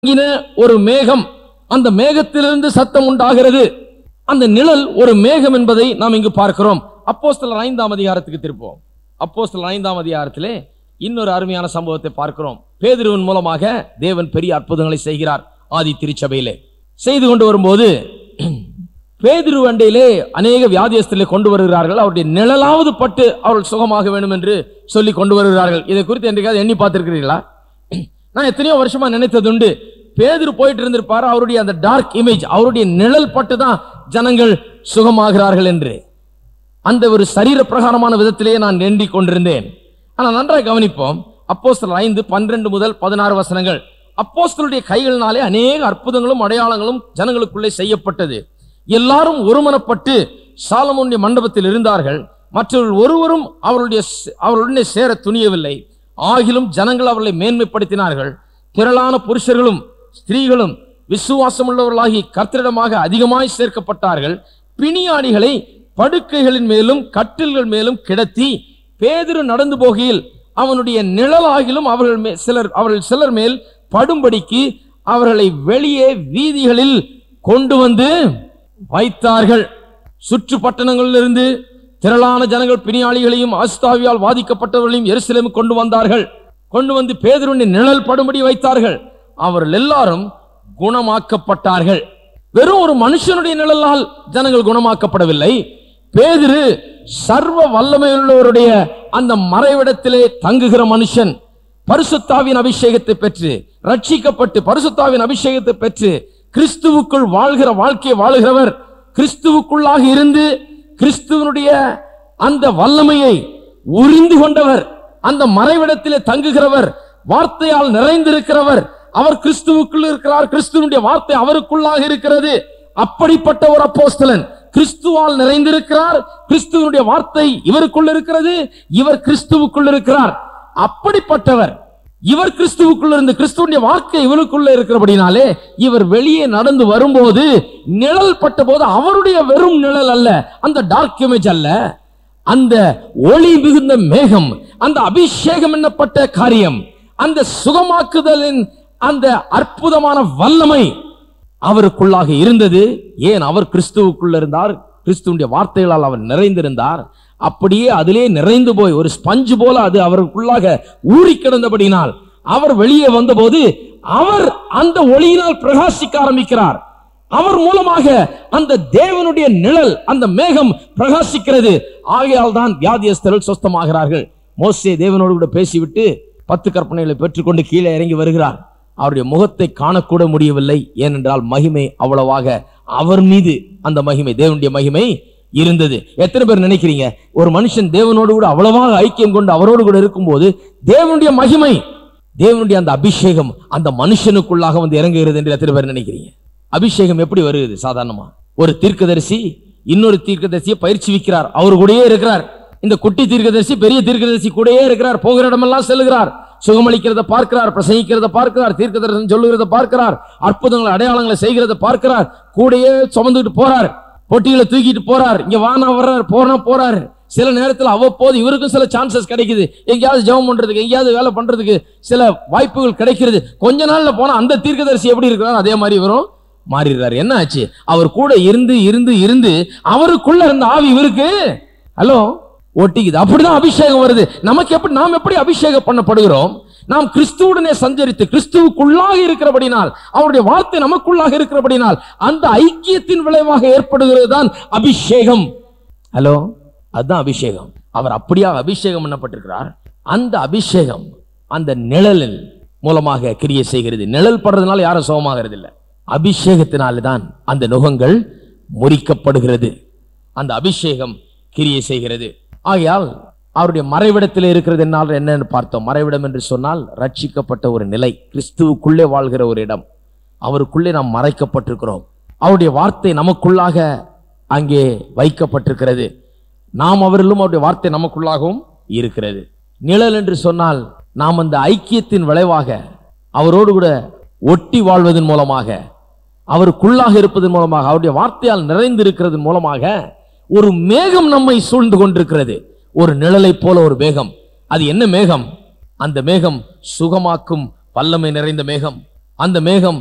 இன ஒரு மேகம் அந்த மேகத்திலிருந்து சத்தம் உண்டாகிறது அந்த நிழல் ஒரு மேகம் என்பதை நாம் இங்கு பார்க்கிறோம் அப்போஸ்தலர் ஐந்தாம் அதிகாரத்துக்கு திருப்போம் அப்போஸ்தலர் ஐந்தாம் அதிகாரத்திலே இன்னொரு அருமையான சம்பவத்தை பார்க்கிறோம் பேதுருவின் மூலமாக தேவன் பெரிய அற்புதங்களை செய்கிறார் ஆதி திருச்சபையிலே செய்து கொண்டு வரும்போது பேதுரு வண்டையிலே அநேக வியாதியஸ்தலை கொண்டு வருகிறார்கள் அவருடைய நிழலாவது பட்டு அவர்கள் சுகமாக வேண்டும் என்று சொல்லி கொண்டு வருகிறார்கள் இதை குறித்து என்றைக்காவது எண்ணி பார்த்திருக்கிறீர்களா நான் எத்தனையோ வருஷமா நினைத்ததுண்டு பேதுரு போயிட்டு இருந்திருப்பாரு அவருடைய அந்த டார்க் இமேஜ் அவருடைய நிழல் பட்டு தான் ஜனங்கள் சுகமாகிறார்கள் என்று அந்த ஒரு சரீர பிரகாரமான விதத்திலேயே நான் எண்ணிக் கொண்டிருந்தேன் ஆனால் நன்றாக கவனிப்போம் அப்போஸ்தலர் ஐந்து பன்னிரண்டு முதல் பதினாறு வசனங்கள் அப்போஸ்தலருடைய கைகளினாலே அநேக அற்புதங்களும் அடையாளங்களும் ஜனங்களுக்குள்ளே செய்யப்பட்டது எல்லாரும் ஒருமனப்பட்டு சாலமோனுடைய மண்டபத்தில் இருந்தார்கள் மற்றவர்கள் ஒருவரும் அவருடைய அவர்களுடனே சேர துணியவில்லை ஆகிலும் ஜனங்கள் அவர்களை மேன்மைப்படுத்தினார்கள் திரளான புருஷர்களும் ஸ்திரீகளும் விசுவாசமுள்ளவர்களாகி கர்த்தரிடமாக அதிகமாய் சேர்க்கப்பட்டார்கள் பிணியாளிகளை படுக்கைகளின் மேலும் கட்டில்கள் மேலும் கிடத்தி பேதுரு நடந்து போகையில் அவனுடைய நிழலாகிலும் அவர்கள் மே- சிலர் அவர்கள் சிலர் மேல் படும்படிக்கு அவர்களை வெளியே வீதிகளில் கொண்டு வந்து வைத்தார்கள் சுற்று பட்டணங்களிலிருந்து திரளான ஜனங்கள் பிணியாளிகளையும் ஆஸ்தாவியால் பாதிக்கப்பட்டவர்களையும் எருசலேமுக்கு கொண்டு வந்தார்கள் கொண்டு வந்து பேதுருவின் நிழல் படும்படி வைத்தார்கள் அவர்கள் எல்லாரும் குணமாக்கப்பட்டார்கள் வெறும் ஒரு மனுஷனுடைய நிழலால் ஜனங்கள் குணமாக்கப்படவில்லை பேதுரு சர்வ வல்லமையுள்ளவருடைய அந்த மறைவிடத்திலே தங்குகிற மனுஷன் பரிசுத்தாவின் அபிஷேகத்தை பெற்று ரட்சிக்கப்பட்டு பரிசுத்தாவின் அபிஷேகத்தை பெற்று கிறிஸ்துவுக்குள் வாழ்கிற வாழ்க்கையை வாழுகிறவர் கிறிஸ்துவுக்குள்ளாக இருந்து கிறிஸ்துவனுடைய அந்த வல்லமையை உறிந்து கொண்டவர் அந்த மறைவிடத்திலே தங்குகிறவர் வார்த்தையால் நிறைந்திருக்கிறவர் அவர் கிறிஸ்துவுக்குள் இருக்கிறார் கிறிஸ்துவனுடைய வார்த்தை அவருக்குள்ளாக இருக்கிறது அப்படிப்பட்ட ஒரு அப்போஸ்தலன் கிறிஸ்துவால் நிறைந்திருக்கிறார் கிறிஸ்துவனுடைய வார்த்தை இவருக்குள் இருக்கிறது இவர் கிறிஸ்துவுக்குள் இருக்கிறார் அப்படிப்பட்டவர் இவர் கிறிஸ்துவுக்குள்ள இருந்து கிறிஸ்துவனுடைய வார்த்தை இவருக்குள்ள இருக்கிறபடினாலே இவர் வெளியே நடந்து வரும்போது நிழல் பட்ட போது அவருடைய வெறும் நிழல் அல்ல அந்த டார்க் இமேஜ் அல்ல அந்த ஒளி மிகுந்த மேகம் அந்த அபிஷேகம் என்னப்பட்ட காரியம் அந்த சுகமாக்குதலின் அந்த அற்புதமான வல்லமை அவருக்குள்ளாக இருந்தது ஏன் அவர் கிறிஸ்துவுக்குள்ள இருந்தார் கிறிஸ்துவனுடைய வார்த்தைகளால் அவர் நிறைந்திருந்தார் அப்படியே அதிலே நிறைந்து போய் ஒரு ஸ்பஞ்சு போல அது அவருக்குள்ளாக ஊறி கிடந்தபடினால் அவர் வெளியே வந்தபோது அவர் அந்த ஒளியினால் பிரகாசிக்க ஆரம்பிக்கிறார் அவர் மூலமாக அந்த தேவனுடைய நிழல் அந்த மேகம் பிரகாசிக்கிறது ஆகையால் தான் வியாதியஸ்தர்கள் சொஸ்தமாகிறார்கள் மோசே தேவனோடு கூட பேசிவிட்டு பத்து கற்பனைகளை பெற்றுக்கொண்டு கீழே இறங்கி வருகிறார் அவருடைய முகத்தை காணக்கூட முடியவில்லை ஏனென்றால் மகிமை அவ்வளவாக அவர் மீது அந்த மகிமை தேவனுடைய மகிமை இருந்தது எத்தனை பேர் நினைக்கிறீங்க ஒரு மனுஷன் தேவனோடு கூட அவ்வளவாக ஐக்கியம் கொண்டு அவரோடு கூட இருக்கும்போது தேவனுடைய மகிமை தேவனுடைய அந்த அபிஷேகம் அந்த மனுஷனுக்குள்ளாக வந்து இறங்குகிறது என்று எத்தனை பேர் நினைக்கிறீங்க அபிஷேகம் எப்படி வருகிறது சாதாரணமா ஒரு தீர்க்கதரிசி இன்னொரு தீர்க்கதரிசியை பயிற்சி வைக்கிறார் அவர் கூடயே இருக்கிறார் இந்த குட்டி தீர்க்கதரிசி பெரிய தீர்க்கதரிசி கூடயே இருக்கிறார் போகிற இடமெல்லாம் செல்லுகிறார் சுகமளிக்கிறத பார்க்கிறார் பிரசங்கிக்கிறத பார்க்கிறார் தீர்க்கதரிசனம் சொல்லுகிறத பார்க்கிறார் அற்புதங்களை அடையாளங்களை செய்கிறத பார்க்கிறார் கூடயே சுமந்துட்டு போறார் பொட்டிகளை தூக்கிட்டு போறார் இங்க வானா வர்றார் போனா போறாரு சில நேரத்தில் அவ்வப்போது இவருக்கும் சில சான்சஸ் கிடைக்குது எங்கேயாவது ஜெபம் பண்றதுக்கு எங்கேயாவது வேலை பண்றதுக்கு சில வாய்ப்புகள் கிடைக்கிறது கொஞ்ச நாள்ல போனா அந்த தீர்க்கதரிசி எப்படி இருக்கிறார் அதே மாதிரி இவரும் மாறிடுறாரு என்ன ஆச்சு அவர் கூட இருந்து இருந்து இருந்து அவருக்குள்ள இருந்த ஆவி இவருக்கு ஹலோ ஒட்டிக்குது அப்படிதான் அபிஷேகம் வருது நமக்கு எப்படி நாம் எப்படி அபிஷேகம் பண்ணப்படுகிறோம் நாம் கிறிஸ்துவுடனே சஞ்சரித்து கிறிஸ்துவுக்குள்ளாக இருக்கிறபடினால் அவருடைய வார்த்தை நமக்குள்ளாக இருக்கிறபடினால் அந்த ஐக்கியத்தின் விளைவாக ஏற்படுகிறது தான் அபிஷேகம் ஹலோ அதுதான் அபிஷேகம் அவர் அப்படியாக அபிஷேகம் பண்ணப்பட்டிருக்கிறார் அந்த அபிஷேகம் அந்த நிழலில் மூலமாக கிரியை செய்கிறது நிழல் படுறதுனால யாரும் சுகமாகிறது இல்லை அபிஷேகத்தினால தான் அந்த நுகங்கள் முறிக்கப்படுகிறது அந்த அபிஷேகம் கிரியை செய்கிறது ஆகையால் அவருடைய மறைவிடத்தில் இருக்கிறது என்னால் என்னன்னு பார்த்தோம் மறைவிடம் என்று சொன்னால் ரட்சிக்கப்பட்ட ஒரு நிலை கிறிஸ்துவுக்குள்ளே வாழ்கிற ஒரு இடம் அவருக்குள்ளே நாம் மறைக்கப்பட்டிருக்கிறோம் அவருடைய வார்த்தை நமக்குள்ளாக அங்கே வைக்கப்பட்டிருக்கிறது நாம் அவரிலும் அவருடைய வார்த்தை நமக்குள்ளாகவும் இருக்கிறது நிழல் என்று சொன்னால் நாம் அந்த ஐக்கியத்தின் விளைவாக அவரோடு கூட ஒட்டி வாழ்வதன் மூலமாக அவருக்குள்ளாக இருப்பதன் மூலமாக அவருடைய வார்த்தையால் நிறைந்து இருக்கிறதன் மூலமாக ஒரு மேகம் நம்மை சூழ்ந்து கொண்டிருக்கிறது ஒரு நிழலைப் போல ஒரு மேகம் அது என்ன மேகம் அந்த மேகம் சுகமாக்கும் வல்லமை நிறைந்த மேகம் அந்த மேகம்